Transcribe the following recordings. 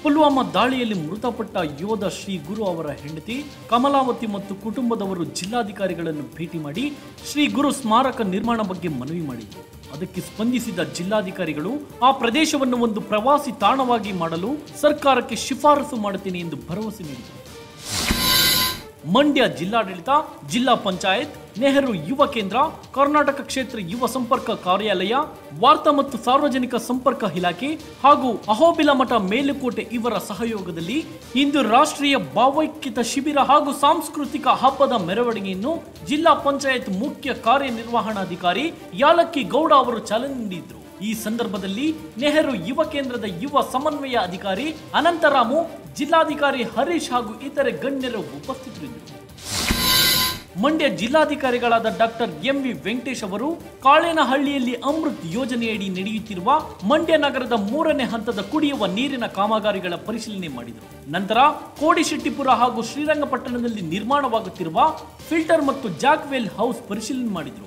ಪುಲ್ವಾಮಾ ದಾಳಿಯಲ್ಲಿ ಮೃತಪಟ್ಟ ಯೋಧ ಶ್ರೀ ಗುರು ಅವರ ಹೆಂಡತಿ ಕಮಲಾವತಿ ಮತ್ತು ಕುಟುಂಬದವರು ಜಿಲ್ಲಾಧಿಕಾರಿಗಳನ್ನು ಭೇಟಿ ಮಾಡಿ ಶ್ರೀ ಗುರು ಸ್ಮಾರಕ ನಿರ್ಮಾಣ ಬಗ್ಗೆ ಮನವಿ ಮಾಡಿದರು ಅದಕ್ಕೆ ಸ್ಪಂದಿಸಿದ ಜಿಲ್ಲಾಧಿಕಾರಿಗಳು ಆ ಪ್ರದೇಶವನ್ನು ಒಂದು ಪ್ರವಾಸಿ ತಾಣವಾಗಿ ಮಾಡಲು ಸರ್ಕಾರಕ್ಕೆ ಶಿಫಾರಸು ಮಾಡುತ್ತೇನೆ ಎಂದು ಭರವಸೆ ನೀಡಿದರು ಮಂಡ್ಯ ಜಿಲ್ಲಾಡಳಿತ ಜಿಲ್ಲಾ ಪಂಚಾಯತ್ ನೆಹರು ಯುವ ಕೇಂದ್ರ ಕರ್ನಾಟಕ ಕ್ಷೇತ್ರ ಯುವ ಸಂಪರ್ಕ ಕಾರ್ಯಾಲಯ ವಾರ್ತಾ ಮತ್ತು ಸಾರ್ವಜನಿಕ ಸಂಪರ್ಕ ಇಲಾಖೆ ಹಾಗೂ ಅಹೋಬಿಲ ಮಠ ಮೇಲುಕೋಟೆ ಇವರ ಸಹಯೋಗದಲ್ಲಿ ಇಂದು ರಾಷ್ಟ್ರೀಯ ಭಾವೈಕ್ಯತಾ ಶಿಬಿರ ಹಾಗೂ ಸಾಂಸ್ಕೃತಿಕ ಹಬ್ಬದ ಮೆರವಣಿಗೆಯನ್ನು ಜಿಲ್ಲಾ ಪಂಚಾಯತ್ ಮುಖ್ಯ ಕಾರ್ಯನಿರ್ವಹಣಾಧಿಕಾರಿ ಯಾಲಕ್ಕಿ ಗೌಡ ಅವರು ಚಾಲನೆ ನೀಡಿದರು ಈ ಸಂದರ್ಭದಲ್ಲಿ ನೆಹರು ಯುವ ಕೇಂದ್ರದ ಯುವ ಸಮನ್ವಯ ಅಧಿಕಾರಿ ಅನಂತರಾಮು ಜಿಲ್ಲಾಧಿಕಾರಿ ಹರೀಶ್ ಹಾಗೂ ಇತರೆ ಗಣ್ಯರು ಉಪಸ್ಥಿತರಿದ್ದರು ಮಂಡ್ಯ ಜಿಲ್ಲಾಧಿಕಾರಿಗಳಾದ ಡಾಕ್ಟರ್ ಎಂ ವಿ ವೆಂಕಟೇಶ್ ಅವರು ಕಾಳೇನಹಳ್ಳಿಯಲ್ಲಿ ಅಮೃತ್ ಯೋಜನೆಯಡಿ ನಡೆಯುತ್ತಿರುವ ಮಂಡ್ಯ ನಗರದ ಮೂರನೇ ಹಂತದ ಕುಡಿಯುವ ನೀರಿನ ಕಾಮಗಾರಿಗಳ ಪರಿಶೀಲನೆ ಮಾಡಿದರು ನಂತರ ಕೋಡಿಶೆಟ್ಟಿಪುರ ಹಾಗೂ ಶ್ರೀರಂಗಪಟ್ಟಣದಲ್ಲಿ ನಿರ್ಮಾಣವಾಗುತ್ತಿರುವ ಫಿಲ್ಟರ್ ಮತ್ತು ಜಾಕ್ವೆಲ್ ಹೌಸ್ ಪರಿಶೀಲನೆ ಮಾಡಿದರು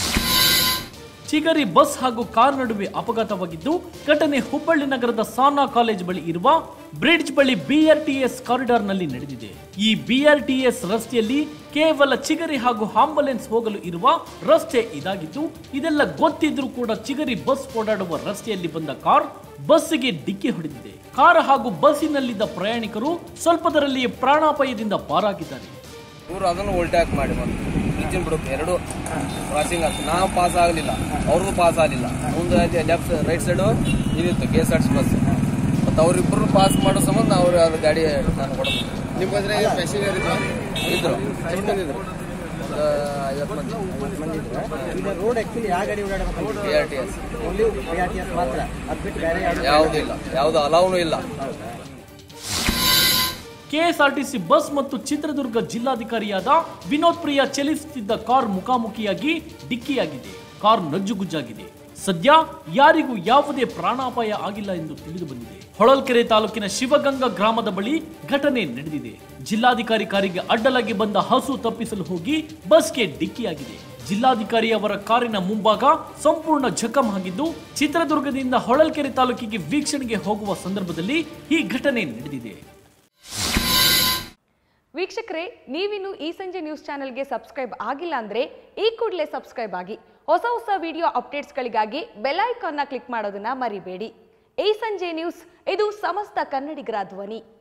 ಚಿಗರಿ ಬಸ್ ಹಾಗೂ ಕಾರ್ ನಡುವೆ ಅಪಘಾತವಾಗಿದ್ದು ಘಟನೆ ಹುಬ್ಬಳ್ಳಿ ನಗರದ ಸಾನಾ ಕಾಲೇಜ್ ಬಳಿ ಇರುವ ಬ್ರಿಡ್ಜ್ ಬಳಿ ಬಿಆರ್ಟಿಎಸ್ ಕಾರಿಡಾರ್ನಲ್ಲಿ ನಡೆದಿದೆ ಈ ಬಿಆರ್ಟಿಎಸ್ ರಸ್ತೆಯಲ್ಲಿ ಕೇವಲ ಚಿಗರಿ ಹಾಗೂ ಆಂಬುಲೆನ್ಸ್ ಹೋಗಲು ಇರುವ ರಸ್ತೆ ಇದಾಗಿದ್ದು ಇದೆಲ್ಲ ಗೊತ್ತಿದ್ರೂ ಕೂಡ ಚಿಗರಿ ಬಸ್ ಓಡಾಡುವ ರಸ್ತೆಯಲ್ಲಿ ಬಂದ ಕಾರ್ ಬಸ್ಸಿಗೆ ಡಿಕ್ಕಿ ಹೊಡೆದಿದೆ ಕಾರ್ ಹಾಗೂ ಬಸ್ಸಿನಲ್ಲಿದ್ದ ಪ್ರಯಾಣಿಕರು ಸ್ವಲ್ಪದರಲ್ಲಿಯೇ ಪ್ರಾಣಾಪಾಯದಿಂದ ಪಾರಾಗಿದ್ದಾರೆ ಇವರು ಅದನ್ನು ಉಲ್ಟಾಕ್ ಮಾಡಿ ಬಂದು ಇಂಜಿನ್ ಬಿಡೋಕೆ ಎರಡು ಕ್ರಾಸಿಂಗ್ ಆಗ್ತದೆ ನಾವು ಪಾಸ್ ಆಗಲಿಲ್ಲ ಅವ್ರಿಗೂ ಪಾಸ್ ಆಗಲಿಲ್ಲ ಒಂದು ಲೆಫ್ಟ್ ರೈಟ್ ಸೈಡು ಇದಿತ್ತು K S R T bus ಮತ್ತು ಅವರಿಬ್ಬರು ಪಾಸ್ ಮಾಡೋ ಸಂಬಂಧ ಅವ್ರು ಅದು ಗಾಡಿ ನಾನು ಕೊಡೋದು ನಿಮ್ಗಂದ್ರೆ ಪ್ಯಾಸೆಂಜರ್ ಇದ್ರು ಇದ್ರು ಎಷ್ಟು ಮಂದಿ ಇದ್ರು ಒಂದು ಐವತ್ತು ಮಂದಿ ಐವತ್ತು ಮಂದಿ ಇದ್ರು ಈಗ ರೋಡ್ ಆಕ್ಚುಲಿ ಯಾವ ಗಾಡಿ ಓಡಾಡಬೇಕು K R T S only B R T S ಮಾತ್ರ ಅದು ಬಿಟ್ಟು ಬೇರೆ ಯಾವುದು ಯಾವುದೂ ಇಲ್ಲ ಯಾವುದು ಅಲಾವ್ನೂ ಇಲ್ಲ ಕೆಎಸ್ಆರ್ಟಿಸಿ ಬಸ್ ಮತ್ತು ಚಿತ್ರದುರ್ಗ ಜಿಲ್ಲಾಧಿಕಾರಿಯಾದ ವಿನೋದ್ ಪ್ರಿಯಾ ಚಲಿಸುತ್ತಿದ್ದ ಕಾರ್ ಮುಖಾಮುಖಿಯಾಗಿ ಡಿಕ್ಕಿಯಾಗಿದೆ ಕಾರ್ ನಜ್ಜುಗುಜ್ಜಾಗಿದೆ ಸದ್ಯ ಯಾರಿಗೂ ಯಾವುದೇ ಪ್ರಾಣಾಪಾಯ ಆಗಿಲ್ಲ ಎಂದು ತಿಳಿದು ಬಂದಿದೆ ಹೊಳಲ್ಕೆರೆ ತಾಲೂಕಿನ ಶಿವಗಂಗಾ ಗ್ರಾಮದ ಬಳಿ ಘಟನೆ ನಡೆದಿದೆ ಜಿಲ್ಲಾಧಿಕಾರಿ ಕಾರಿಗೆ ಅಡ್ಡಲಾಗಿ ಬಂದ ಹಸು ತಪ್ಪಿಸಲು ಹೋಗಿ ಬಸ್ಗೆ ಡಿಕ್ಕಿಯಾಗಿದೆ ಜಿಲ್ಲಾಧಿಕಾರಿ ಅವರ ಕಾರಿನ ಮುಂಭಾಗ ಸಂಪೂರ್ಣ ಜಖಂ ಆಗಿದ್ದು ಚಿತ್ರದುರ್ಗದಿಂದ ಹೊಳಲ್ಕೆರೆ ತಾಲೂಕಿಗೆ ವೀಕ್ಷಣೆಗೆ ಹೋಗುವ ಸಂದರ್ಭದಲ್ಲಿ ಈ ಘಟನೆ ನಡೆದಿದೆ ವೀಕ್ಷಕರೇ ನೀವಿನ್ನು ಈ ಸಂಜೆ ನ್ಯೂಸ್ ಚಾನೆಲ್ಗೆ ಸಬ್ಸ್ಕ್ರೈಬ್ ಆಗಿಲ್ಲ ಅಂದ್ರೆ ಈ ಕೂಡಲೇ ಸಬ್ಸ್ಕ್ರೈಬ್ ಆಗಿ ಹೊಸ ಹೊಸ ವಿಡಿಯೋ ಅಪ್ಡೇಟ್ಸ್ಗಳಿಗಾಗಿ ಬೆಲ್ ಐಕಾನ್ನ ಕ್ಲಿಕ್ ಮಾಡೋದನ್ನ ಮರಿಬೇಡಿ ಈ ಸಂಜೆ ನ್ಯೂಸ್ ಇದು ಸಮಸ್ತ ಕನ್ನಡಿಗರ ಧ್ವನಿ